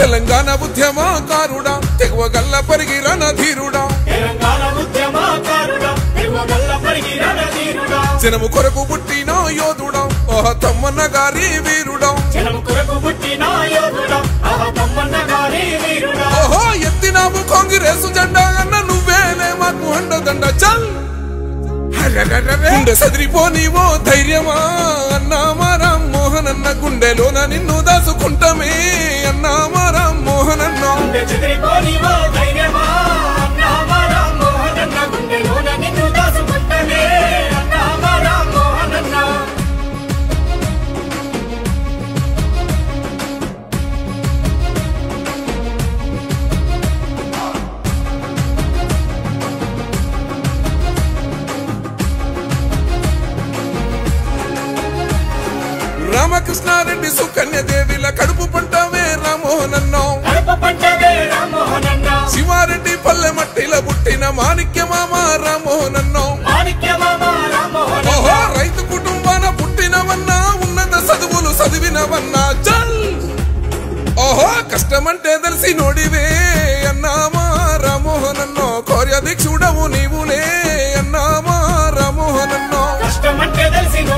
తెలంగాణ ఉద్యమకారుడా తెగువ గల్ల పరిగిరన ధీరుడా తెలంగాణ ఉద్యమకారుడా తెగువగల్ల పరిగి రణధీరుడా జనము కొరకు పుట్టిన యోధుడా ఓహ తమ్మన్న గారి వీరుడా జనం కొరకు పుట్టిన యోధుడా ఆహ తమ్మన్న గారి వీరుడా ఓహో ఎత్తినాము కాంగ్రెస్ జెండా అన్న నువ్వేనే మాకు అండదండ చల్ గుండె సదిరిపోనివో ధైర్యమా అన్నా మా రామ్ మోహన్ అన్న గుండెలోన నిన్ను దాచుకుంటామే అన్నా మా రామ్ మోహన్ అన్న గుండె చెదిరిపోనివో ధైర్యమా అన్నా మా రామ్మోహనన్న గుండెలోన నిన్ను దాచుకుంటనే అన్నా మా రామ్మోహనన్న రామకృష్ణారెడ్డి సుకన్య దేవిల కడుపు పంటవే రామోహన్ అన్నో కడుపు పంటవే రామ్మోహనన్న శివారెడ్డి పల్లె మట్టిల పుట్టిన మాణిక్య మామ రామోహన్ అన్నో మాణిక్యమామ రామ్మోహనన్న ఓహో రైతు కుటుంబాన పుట్టినవన్నా ఉన్నత చదువులు చదివినవన్నా చల్ ఓహో కష్టమంటే తెలిసి నోడివే అన్నామా రామోహన్ అన్నో కార్యాధ్యక్షుడవు నీవులే అన్నామా రామోహన్ అన్నో కష్టమంటే తెలిసి